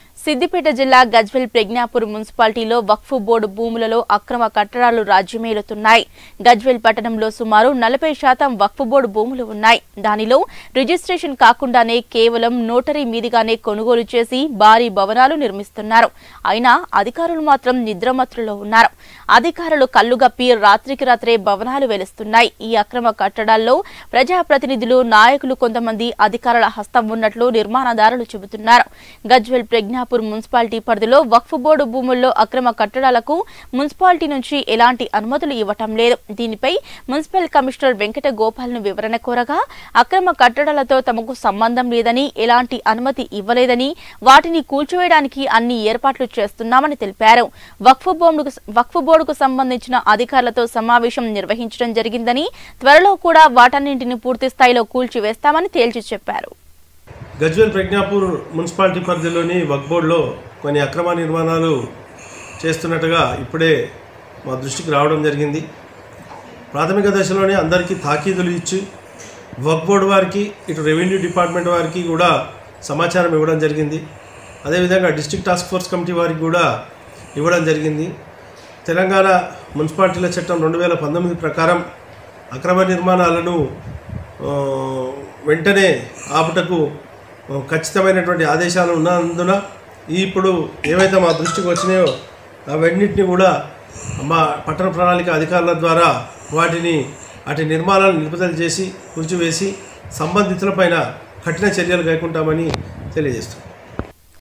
సిద్దిపేట జిల్లా గజ్వెల్ ప్రజ్ఞాపూర్ మున్సిపాలిటీలో వక్ఫ్ బోర్డు భూములలో అక్రమ కట్టడాలు రాజ్యమేలుతున్నాయి గజ్వెల్ పట్టణంలో సుమారు నలభై శాతం వక్ఫ్ బోర్డు భూములు ఉన్నాయి దానిలో రిజిస్ట్రేషన్ కాకుండానే కేవలం నోటరీ మీదుగానే కొనుగోలు చేసి భారీ భవనాలు నిర్మిస్తున్నారు అయినా అధికారులు మాత్రం నిద్రమత్తులో ఉన్నారు అధికారులు కల్లుగప్పి రాత్రికి రాత్రే భవనాలు వెలుస్తున్నాయి ఈ అక్రమ కట్టడాల్లో ప్రజాప్రతినిధులు నాయకులు కొంతమంది అధికారుల హస్తం ఉన్నట్లు నిర్మాణదారులు చెబుతున్నారు గజ్వెల్ ప్రజ్ఞాపూర్ మున్సిపాలిటీ పరిధిలో వక్ఫ్ బోర్డు భూముల్లో అక్రమ కట్టడాలకు మున్సిపాలిటీ నుంచి ఎలాంటి అనుమతులు ఇవ్వటం లేదు దీనిపై మున్సిపల్ కమిషనర్ వెంకట గోపాల్ను వివరణ కోరగా అక్రమ కట్టడాలతో తమకు సంబంధం లేదని ఎలాంటి అనుమతి ఇవ్వలేదని వాటిని కూల్చివేయడానికి అన్ని ఏర్పాట్లు చేస్తున్నామని తెలిపారు వక్ఫ్ బోర్డుకు వక్ఫ్ బోర్డుకు సంబంధించిన అధికారులతో సమావేశం నిర్వహించడం జరిగిందని త్వరలో కూడా వాటన్నింటిని పూర్తి స్థాయిలో కూల్చివేస్తామని తేల్చి చెప్పారు గజ్వేల్ ప్రజ్ఞాపూర్ మున్సిపాలిటీ పరిధిలోని వక్ బోర్డులో కొన్ని అక్రమ నిర్మాణాలు చేస్తున్నట్టుగా ఇప్పుడే మా దృష్టికి రావడం జరిగింది ప్రాథమిక దశలోనే అందరికీ తాకీదులు ఇచ్చి వక్ బోర్డు వారికి ఇటు రెవెన్యూ డిపార్ట్మెంట్ వారికి కూడా సమాచారం ఇవ్వడం జరిగింది అదేవిధంగా డిస్ట్రిక్ట్ టాస్క్ ఫోర్స్ కమిటీ వారికి కూడా ఇవ్వడం జరిగింది తెలంగాణ మున్సిపాలిటీల చట్టం రెండు వేల పంతొమ్మిది ప్రకారం అక్రమ నిర్మాణాలను ఆ, వెంటనే ఆపుటకు ఆ, ఖచ్చితమైనటువంటి ఆదేశాలు ఉన్నందున ఈ ఇప్పుడు ఏవైతే మా దృష్టికి వచ్చినాయో అవన్నింటినీ కూడా మా పట్టణ ప్రణాళిక అధికారుల ద్వారా వాటిని అటు నిర్మాణాలను నిలుపుదల చేసి కూల్చివేసి సంబంధితులపైన కఠిన చర్యలు కైకుంటామని తెలియజేస్తున్నాం